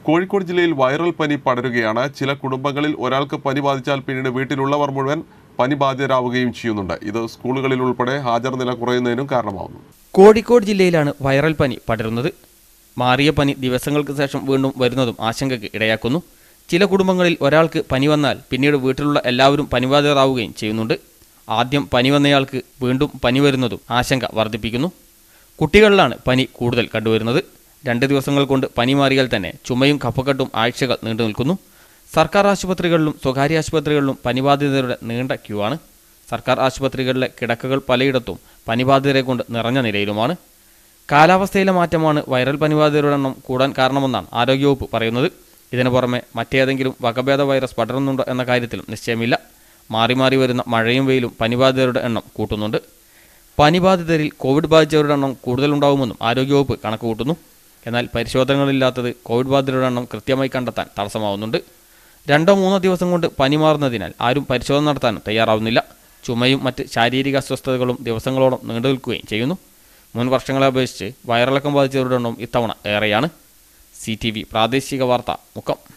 കോഴിക്കോട് ജില്ലയിൽ വൈറൽ പനി പടരുകയാണ് ചില കുടുംബങ്ങളിൽ ഒരാൾക്ക് പനി ബാധിച്ചാൽ പിന്നീട് വീട്ടിലുള്ളവർ മുഴുവൻ പനി ബാധിതരാവുകയും ചെയ്യുന്നുണ്ട് ഇത് സ്കൂളുകളിൽ ഉൾപ്പെടെ ഹാജർ നില കുറയുന്നതിനും കാരണമാവുന്നു കോഴിക്കോട് ജില്ലയിലാണ് വൈറൽ പനി പടരുന്നത് മാറിയ പനി ദിവസങ്ങൾക്ക് ശേഷം വീണ്ടും വരുന്നതും ആശങ്കയ്ക്ക് ഇടയാക്കുന്നു ചില കുടുംബങ്ങളിൽ ഒരാൾക്ക് പനി വന്നാൽ പിന്നീട് വീട്ടിലുള്ള എല്ലാവരും പനിബാധിതരാവുകയും ചെയ്യുന്നുണ്ട് ആദ്യം പനി വന്നയാൾക്ക് വീണ്ടും പനി വരുന്നതും ആശങ്ക വർദ്ധിപ്പിക്കുന്നു കുട്ടികളിലാണ് പനി കൂടുതൽ കണ്ടുവരുന്നത് രണ്ട് ദിവസങ്ങൾ കൊണ്ട് പനി മാറിയാൽ തന്നെ ചുമയും കഫക്കെട്ടും ആഴ്ചകൾ നീണ്ടു നിൽക്കുന്നു സർക്കാർ ആശുപത്രികളിലും സ്വകാര്യ ആശുപത്രികളിലും പനിബാധിതരുടെ നീണ്ട ക്യൂ ആണ് സർക്കാർ ആശുപത്രികളിലെ കിടക്കകൾ പലയിടത്തും പനിബാധിതരെ കൊണ്ട് നിറഞ്ഞ നിലയിലുമാണ് കാലാവസ്ഥയിലെ മാറ്റമാണ് വൈറൽ പനിബാധിതരുടെ എണ്ണം കൂടാൻ കാരണമെന്നാണ് ആരോഗ്യവകുപ്പ് പറയുന്നത് ഇതിനു പുറമെ മറ്റേതെങ്കിലും വകഭേദ വൈറസ് പടരുന്നുണ്ടോ എന്ന കാര്യത്തിലും നിശ്ചയമില്ല മാറി മാറി വരുന്ന മഴയും വെയിലും പനിബാധിതരുടെ എണ്ണം കൂട്ടുന്നുണ്ട് പനിബാധിതരിൽ കോവിഡ് ബാധിച്ചവരുടെ എണ്ണം കൂടുതലുണ്ടാവുമെന്നും ആരോഗ്യവകുപ്പ് കണക്കുകൂട്ടുന്നു എന്നാൽ പരിശോധനകളില്ലാത്തത് കോവിഡ് ബാധിതരുടെ എണ്ണം കൃത്യമായി കണ്ടെത്താൻ തടസ്സമാവുന്നുണ്ട് രണ്ടോ മൂന്നോ ദിവസം കൊണ്ട് പനി മാറുന്നതിനാൽ ആരും പരിശോധന നടത്താനും തയ്യാറാവുന്നില്ല ചുമയും മറ്റ് ശാരീരിക അസ്വസ്ഥതകളും ദിവസങ്ങളോളം നീണ്ടു നിൽക്കുകയും ചെയ്യുന്നു മുൻ വർഷങ്ങളെ അപേക്ഷിച്ച് വയറിളക്കം ബാധിച്ചവരുടെ എണ്ണവും ഇത്തവണ ഏറെയാണ് സി ടി വി പ്രാദേശിക വാർത്ത മുക്കം